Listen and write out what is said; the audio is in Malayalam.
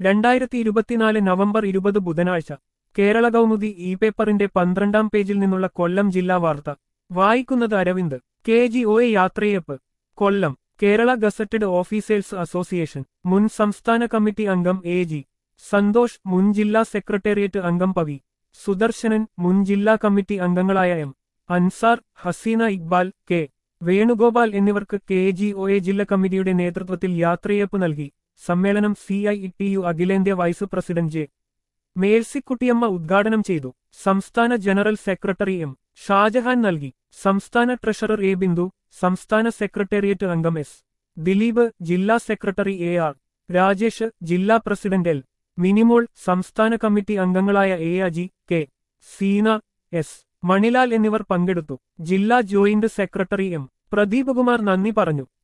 രണ്ടായിരത്തി ഇരുപത്തിനാല് നവംബർ ഇരുപത് ബുധനാഴ്ച കേരള കൗമുദി ഇ പേപ്പറിന്റെ പന്ത്രണ്ടാം പേജിൽ നിന്നുള്ള കൊല്ലം ജില്ലാ വാർത്ത വായിക്കുന്നത് Aravind K G O A യാത്രയപ്പ് Kollam Kerala gazetted officers association മുൻ സംസ്ഥാന കമ്മിറ്റി അംഗം എ ജി സന്തോഷ് മുൻ ജില്ലാ സെക്രട്ടേറിയറ്റ് അംഗം പവി സുദർശനൻ മുൻ ജില്ലാ കമ്മിറ്റി അംഗങ്ങളായ എം അൻസാർ ഹസീന ഇക്ബാൽ കെ വേണുഗോപാൽ എന്നിവർക്ക് കെ ജി ഒ എ ജില്ലാ കമ്മിറ്റിയുടെ നേതൃത്വത്തിൽ യാത്രയപ്പ് നൽകി സമ്മേളനം സി ഐ ടി യു അഖിലേന്ത്യാ വൈസ് പ്രസിഡന്റ് ജെ മേഴ്സിക്കുട്ടിയമ്മ ഉദ്ഘാടനം ചെയ്തു സംസ്ഥാന ജനറൽ സെക്രട്ടറി എം ഷാജഹാൻ നൽകി സംസ്ഥാന ട്രഷറർ എ ബിന്ദു സംസ്ഥാന സെക്രട്ടേറിയറ്റ് അംഗം എസ് ദിലീപ് ജില്ലാ സെക്രട്ടറി എ ആർ രാജേഷ് ജില്ലാ പ്രസിഡന്റ് എൽ മിനിമോൾ സംസ്ഥാന കമ്മിറ്റി അംഗങ്ങളായ A Aji K Seena S Manilal എന്നിവർ പങ്കെടുത്തു ജില്ലാ joint secretary M Pradeep Kumar നന്ദി പറഞ്ഞു